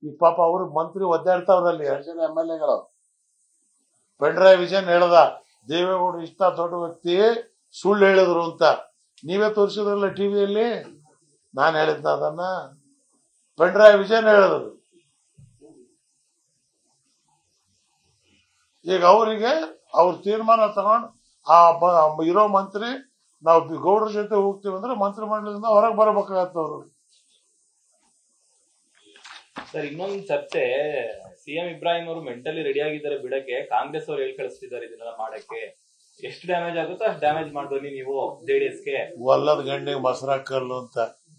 ಈ ಪಾಪ ಅವ್ರಿಗೆ ಮಂತ್ರಿ ಒದ್ದಾಡ್ತಾವ್ರಲ್ಲಿ ಎರಡು ಜನ ಎಮ್ ಎಲ್ ಎಗಳು ಪೆಂಡ್ರಾಯ್ ವಿಜಯನ್ ಹೇಳ್ದ ದೇವೇಗೌಡರು ಇಷ್ಟ ದೊಡ್ಡ ವ್ಯಕ್ತಿ ಸುಳ್ಳು ಹೇಳಿದ್ರು ಅಂತ ನೀವೇ ತೋರಿಸಿದ್ರಲ್ಲ ಟಿವಿಯಲ್ಲಿ ನಾನು ಹೇಳಿದ್ನ ಅದನ್ನ ಪೆಂಡ್ರಾಯ್ ವಿಜಯನ್ ಹೇಳಿದ್ರು ಈಗ ಅವರಿಗೆ ಅವ್ರ ತೀರ್ಮಾನ ತಗೊಂಡು ಆ ಬ- ಇರೋ ಮಂತ್ರಿ ನಾವು ಬಿ- ಗೌಡ್ರ ಜೊತೆ ಹೋಗ್ತೀವಿ ಅಂದ್ರೆ ಮಂತ್ರಿ ಮಂಡಲದಿಂದ ಹೊರಗೆ ಬರಬೇಕಾಗತ್ತೆ ಅವರು ಸರ್ ಇನ್ನೊಂದು ಚರ್ಚೆ ಸಿಎಂ ಇಬ್ರಾಹಿಂ ಅವರು ಮೆಂಟಲಿ ರೆಡಿ ಆಗಿದ್ದಾರೆ ಬಿಡಕ್ಕೆ ಕಾಂಗ್ರೆಸ್ ಅವ್ರು ಹೇಳಿ ಕಳಿಸ್ತಿದ್ದಾರೆ ಇದನ್ನೆಲ್ಲ ಮಾಡಕ್ಕೆ ಎಷ್ಟು ಡ್ಯಾಮೇಜ್ ಆಗುತ್ತೋ ಅಷ್ಟು ಡ್ಯಾಮೇಜ್ ಮಾಡ್ಬನ್ನಿ ನೀವು ಜೆಡಿಎಸ್ಗೆ ಒಲ್ಲದ ಗಂಡಿಗೆ ಮೊಸರ ಕಲ್ಲು ಅಂತ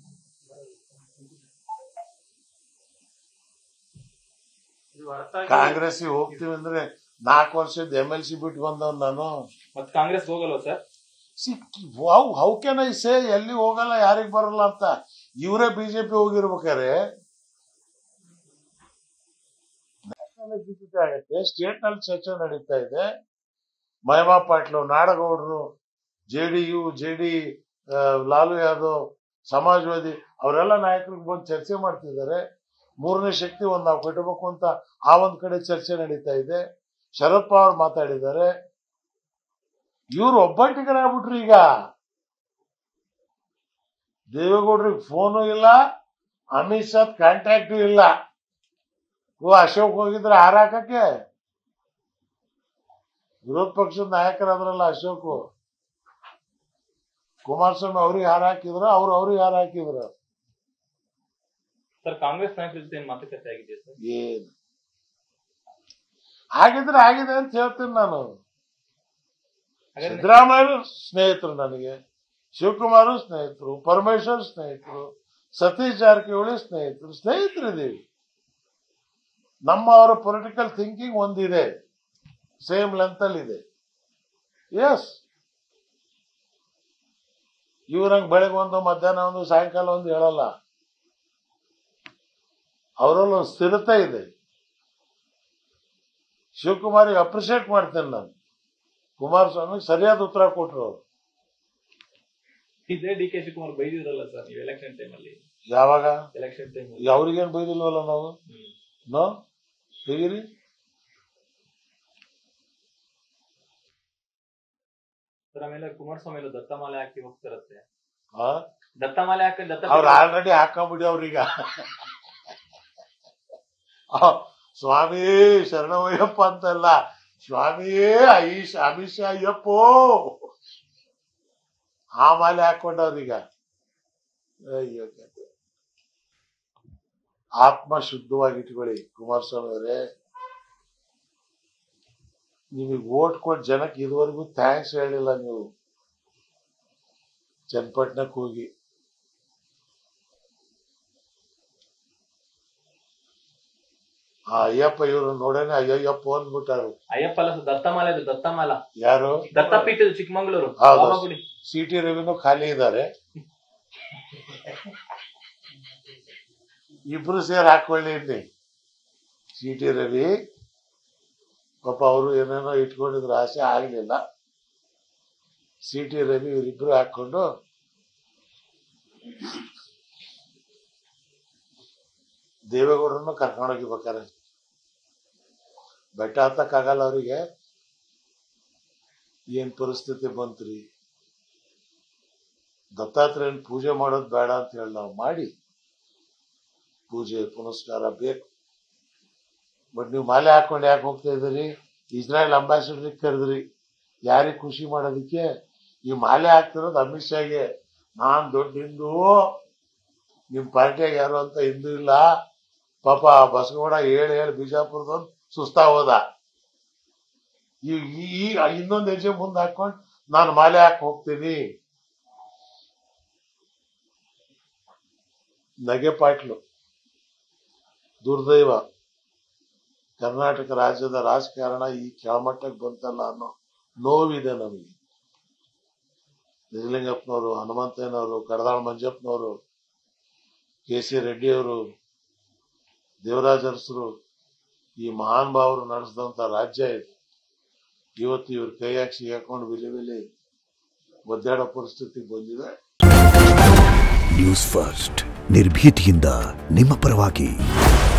ಕಾಂಗ್ರೆಸ್ ಹೋಗ್ತೀವಿ ಅಂದ್ರೆ ನಾಲ್ಕು ವರ್ಷದ ಎಂ ಎಲ್ ಸಿ ಬಿಟ್ಟು ಬಂದವ್ ನಾನು ಮತ್ ಕಾಂಗ್ರೆಸ್ ಹೋಗಲ್ವಾ sir how can I say ಎಲ್ಲಿ ಹೋಗಲ್ಲ ಯಾರಿಗ್ ಬರಲ್ಲ ಅಂತ ಇವರೇ ಬಿಜೆಪಿ ಹೋಗಿರ್ಬೇಕಾರೆ ನ್ಯಾಷನಲ್ ಎಕ್ಸಿಕ್ಯೂಟಿವ್ ಆಗತ್ತೆ ಸ್ಟೇಟ್ ನಲ್ಲಿ ಚರ್ಚೆ ನಡೀತಾ ಇದೆ ಮಹಿಮಾ ಪಾಟ್ಲು ನಾಡಗೌಡರು J D U J D Lalu Yadav Samajwadi ಅವರೆಲ್ಲ ನಾಯಕರಿಗೆ ಬಂದು ಚರ್ಚೆ ಮಾಡ್ತಿದ್ದಾರೆ ಮೂರನೇ ಶಕ್ತಿ ಒಂದು ನಾವು ಕಟ್ಟಬೇಕು ಅಂತ ಆ ಒಂದ್ ಕಡೆ ಚರ್ಚೆ ನಡೀತಾ ಇದೆ ಶರದ್ ಪವಾರ್ ಮಾತಾಡಿದ್ದಾರೆ ಇವ್ರು ಒಬ್ಬಟ್ಟಿಗರಾಗ್ಬಿಟ್ರು ಈಗ ದೇವೇಗೌಡರಿಗೆ ಫೋನು ಇಲ್ಲ ಅಮಿತ್ ಶಾ ಕಾಂಟ್ಯಾಕ್ಟು ಇಲ್ಲ ಓ ಅಶೋಕ್ ಹೋಗಿದ್ರೆ ಹಾರಾಕಕ್ಕೆ ವಿರೋಧ ಪಕ್ಷದ ನಾಯಕರಾದ್ರಲ್ಲ ಅಶೋಕ್ ಕುಮಾರಸ್ವಾಮಿ ಅವ್ರಿಗೆ ಹಾರ ಹಾಕಿದ್ರ ಅವ್ರು ಅವ್ರಿಗೆ ಹಾರ ಹಾಕಿದ್ರ ಸರ್ ಕಾಂಗ್ರೆಸ್ ನಾಯಕರ ಜೊತೆ ಏನ್ ಮಾತುಕತೆ ಆಗಿದೆ ಸರ್ ಏನು ಆಗಿದ್ರೆ ಆಗಿದೆ ಅಂತ ಹೇಳ್ತೀನಿ ನಾನು ಹಾಗಾದ್ರೆ ಸಿದ್ದರಾಮಯ್ಯ ಸ್ನೇಹಿತರು ನನಗೆ ಶಿವಕುಮಾರ್ ಸ್ನೇಹಿತರು ಪರಮೇಶ್ವರ್ ಸ್ನೇಹಿತರು ಸತೀಶ್ ಜಾರಕಿಹೊಳಿ ಸ್ನೇಹಿತರು ಸ್ನೇಹಿತರಿದ್ದೀವಿ ನಮ್ಮ ಅವರ ಪೊಲಿಟಿಕಲ್ ಥಿಂಕಿಂಗ್ ಒಂದಿದೆ ಸೇಮ್ ಲೆಂತ್ ಅಲ್ಲಿ ಇದೆ ಎಸ್ ಇವ್ರಂಗ್ ಬೆಳಗ್ಗೆ ಒಂದು ಮಧ್ಯಾಹ್ನ ಒಂದು ಸಾಯಂಕಾಲ ಒಂದು ಹೇಳಲ್ಲ ಅವರಲ್ಲಿ ಒಂದು ಸ್ಥಿರತೆ ಇದೆ ಶಿವಕುಮಾರಿಗೆ ಅಪ್ರಿಶಿಯೇಟ್ ಮಾಡ್ತೇನೆ ನಾನು ಕುಮಾರಸ್ವಾಮಿ ಸರಿಯಾದ ಉತ್ತರ ಕೊಟ್ರು ಅವ್ರು ಇದೇ ಡಿ ಕೆ ಶಿವಕುಮಾರ್ ಬೈದಿದ್ರಲ್ಲ ಸರ್ ನೀವು ಎಲೆಕ್ಷನ್ ಟೈಮ್ ಅಲ್ಲಿ ಯಾವಾಗ ಎಲೆಕ್ಷನ್ ಟೈಮ್ ಈಗ ಅವ್ರಿಗೇನ್ ಬೈದಿಲ್ವಲ್ಲ ನಾವು ನೋ ಹೇಗಿರಿ ಸರ್ ಆಮೇಲೆ ಕುಮಾರಸ್ವಾಮಿ ಎಲ್ಲ ದತ್ತಮಾಲೆ ಹಾಕಿ ಹೋಗ್ತಿರತ್ತೆ ಆ? ದತ್ತಮಾಲೆ ಹಾಕಿ ದತ್ತ ಅವ್ರು ಆಲ್ರೆಡಿ ಹಾಕೊಂಬಿಡಿ ಅವ್ರೀಗ ಆ, ಸ್ವಾಮಿ ಶರಣವಯ್ಯಪ್ಪ ಅಂತಲ್ಲ ಸ್ವಾಮಿಯೇ ಐಶ್ ಅಮಿತ್ ಶಾ ಅಯ್ಯಪ್ಪೋ ಆ ಮಾಲೆ ಹಾಕೊಂಡವ್ರೀಗ ಅಯ್ಯೋ ಕತೆ. ಆತ್ಮ ಶುದ್ಧವಾಗಿ ಇಟ್ಕೊಳ್ಳಿ ಕುಮಾರಸ್ವಾಮಿ ಅವರೇ ನಿಮಗೆ ಓಟ್ ಕೊಟ್ಟು ಜನಕ್ಕೆ ಇದುವರೆಗೂ ಥ್ಯಾಂಕ್ಸ್ ಹೇಳಿಲ್ಲ ನೀವು ಚನ್ನಪಟ್ಟಣಕ್ಕೆ ಹೋಗಿ ಆ ಅಯ್ಯಪ್ಪ ಇವರು ನೋಡೇನೆ ಅಯ್ಯಯ್ಯಪ್ಪ ಅಂದ್ಬಿಟ್ಟಾರು ಅಯ್ಯಪ್ಪ ಅಲ್ಲ ಸರ್ ದತ್ತಮಾಲೆ ಅದು ದತ್ತಮಾಲ ಯಾರು ದತ್ತಪೀಠದ ಚಿಕ್ಕಮಂಗ್ಳೂರು ಹೌದು. ಬಾಬಾಗುಡಿ ಸಿ ಟಿ ರವಿನೂ ಖಾಲಿ ಇದ್ದಾರೆ ಇಬ್ರು ಸೇರಿ ಹಾಕೊಳ್ಳಿ ಇಲ್ಲಿ ಸಿ ಟಿ ರವಿ ಪಾಪ ಅವರು ಏನೇನೋ ಇಟ್ಕೊಂಡಿದ್ರು ಆಸೆ ಆಗ್ಲಿಲ್ಲ ಸಿ ಟಿ ರವಿ ಇವರಿಬ್ರು ಹಾಕೊಂಡು ದೇವೇಗೌಡರನ್ನು ಕರ್ಕೊಂಡೋಗಿಬೇಕಾರೆ ಬೆಟ್ಟ ಹತ್ತಕ್ಕಾಗಲ್ಲ ಅವರಿಗೆ ಏನ್ ಪರಿಸ್ಥಿತಿ ಬಂತ್ರಿ ದತ್ತಾತ್ರೇಯನ್ ಪೂಜೆ ಮಾಡೋದು ಬೇಡ ಅಂತ ಹೇಳಿ ನಾವು ಮಾಡಿ ಪೂಜೆ ಪುನಸ್ಕಾರ ಬೇಕು ಬಟ್ ನೀವು ಮಾಲೆ ಹಾಕೊಂಡು ಯಾಕೆ ಹೋಗ್ತಾ ಇದ್ದೀರಿ ಇಸ್ರಾಯೇಲ್ ಅಂಬಾಸಿಡರ್ ಕರೆದ್ರಿ ಯಾರಿಗೆ ಖುಷಿ ಮಾಡೋದಕ್ಕೆ ಈ ಮಾಲೆ ಹಾಕ್ತಿರೋದು ಅಮಿತ್ ಶಾಗೆ ನಾನ್ ದೊಡ್ಡ ಹಿಂದೂ ನಿಮ್ ಪಾರ್ಟಿಯಾಗ ಯಾರು ಅಂತ ಹಿಂದೂ ಇಲ್ಲ ಪಾಪ ಬಸಗೌಡ ಹೇಳಿ ಹೇಳಿ ಬಿಜಾಪುರದವ್ನು ಸುಸ್ತಾ ಹೋದ ಈ ಈ- ಈ ಇನ್ನೊಂದು ಹೆಜ್ಜೆ ಮುಂದೆ ಹಾಕೊಂಡು ನಾನು ಮಾಲೆ ಹಾಕಿ ಹೋಗ್ತೀನಿ ನಗೆ ಪಾಟ್ಲು ದುರ್ದೈವ ಕರ್ನಾಟಕ ರಾಜ್ಯದ ರಾಜಕಾರಣ ಈ ಕೆಳಮಟ್ಟಕ್ಕೆ ಬಂತಲ್ಲ ಅನ್ನೋ ನೋವಿದೆ ನಮಗೆ ನಿಜಲಿಂಗಪ್ಪನವರು ಹನುಮಂತಯ್ಯನವರು ಕಡದಾಳ್ ಮಂಜಪ್ಪನವರು ಕೆ ಸಿ ರೆಡ್ಡಿಯವರು ದೇವರಾಜ ಅರಸರು ಈ ಮಹಾನ್ ಭಾವರು ನಡೆಸಿದಂತ ರಾಜ್ಯ ಇದು ಇವತ್ತು ಇವ್ರ ಕೈಯಾಗಿ ಸಿಗಾಕೊಂಡು ವಿಲಿ ವಿಲಿ ಒದ್ದಾಡೋ ಪರಿಸ್ಥಿತಿಗೆ ಬಂದಿದೆ ನ್ಯೂಸ್ ಫಸ್ಟ್ ನಿರ್ಭೀತಿಯಿಂದ ನಿಮ್ಮ ಪರವಾಗಿ